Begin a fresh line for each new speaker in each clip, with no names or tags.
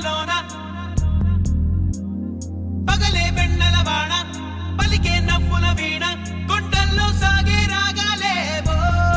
నవ్వులలోన పగలే వెన్నెల వాణ పలికే నవ్వుల వీణ గుండెల్లో సాగే రాగాలేవో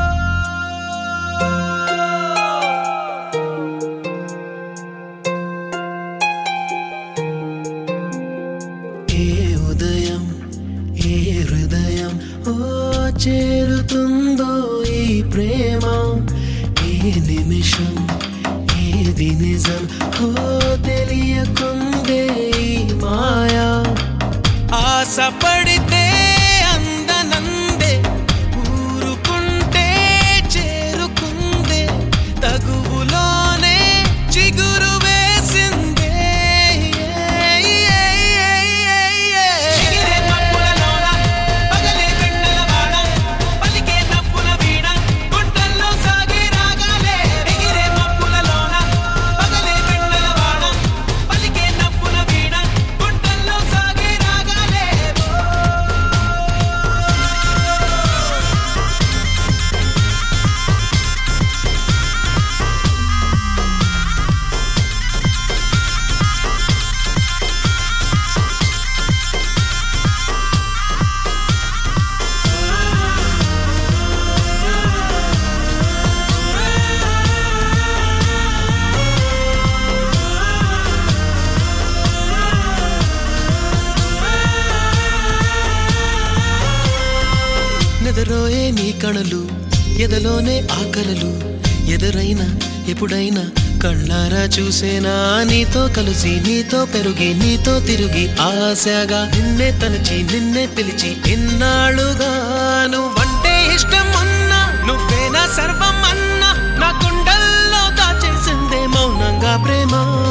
ఏ ఉదయం ఏ హృదయం ఓ చేరుతుందో ఈ ప్రేమ ఏ నిమిషం ఏది నిజం ఓ తెలియకుందే ఈ మాయా
ఆశపడితే అందనందే ఊరుకుంటే చేరుకుందే తగువులోనే చిగురు వేసిందే ఎగిరే మబ్బులలోన పగలే వెన్నెల వాన పలికే నవ్వుల వీణ గుంటల్లో సాగే రాగాలే ఎగిరే మబ్బులలోన పగలే వెన్నెల వాన పలికే నవ్వుల వీణ గుంటల్లో సాగే రాగాలే
నెదరోయే నీ కణలు ఎదలోనే ఆకలలు ఎదురైనా ఎప్పుడైనా కళ్ళారా చూసేనా నీతో కలిసి నీతో పెరిగి నీతో తిరిగి ఆశగా నిన్నే తలచి నిన్నే పిలిచి ఇన్నాళ్ళుగా
నువ్వంటే ఇష్టం అన్నా నువ్వేనా సర్వం అన్నా నా గుండెల్లో దాచేసిందే
మౌనంగా ప్రేమ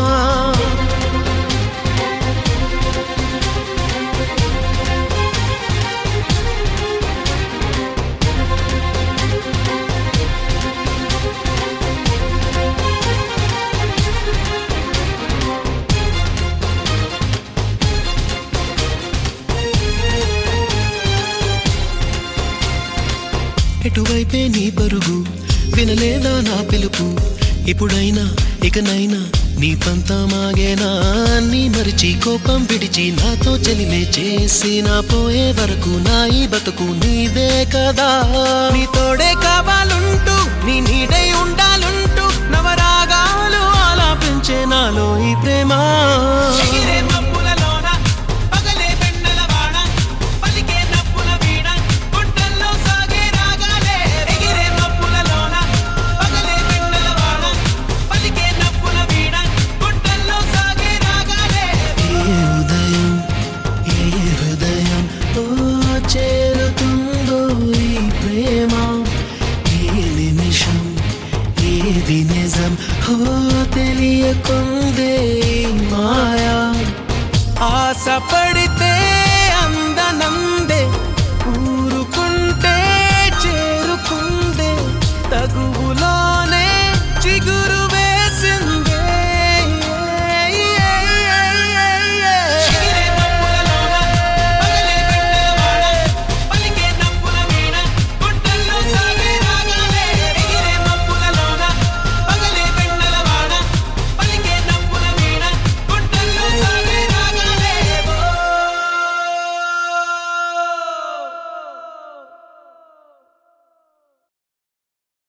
ఎటువైపే నీ పరుగు వినలేదా నా పిలుపు ఇప్పుడైనా ఇకనైనా నీ పంతమాగేనా నీ మరిచి కోపం విడిచి నాతో చెలిమే చేసి నా పోయే వరకు నా ఈ బతుకు నీవే కదా
నీ తోడే కావాలుంటూ నీ నీడై ఉండాలుంటూ నవరాగాలు
ఆలాపించే నాలో ఈ ప్రేమ
ఎగిరే మబ్బులలోన పగలే వెన్నెల వాన పలికే నవ్వుల వీణ గుండెల్లో సాగే రాగాలే ఎగిరే మబ్బులలోన పగలే వెన్నెల వాన పలికే నవ్వుల వీణ గుండెల్లో సాగే రాగాలే
ఏ ఉదయం ఏ హృదయం ఓ చేరుతుందో ఈ ప్రేమ ఏ నిమిషం ఏది నిజం ఓ తెలియకుందే ఈ మాయా
ఆశపడితే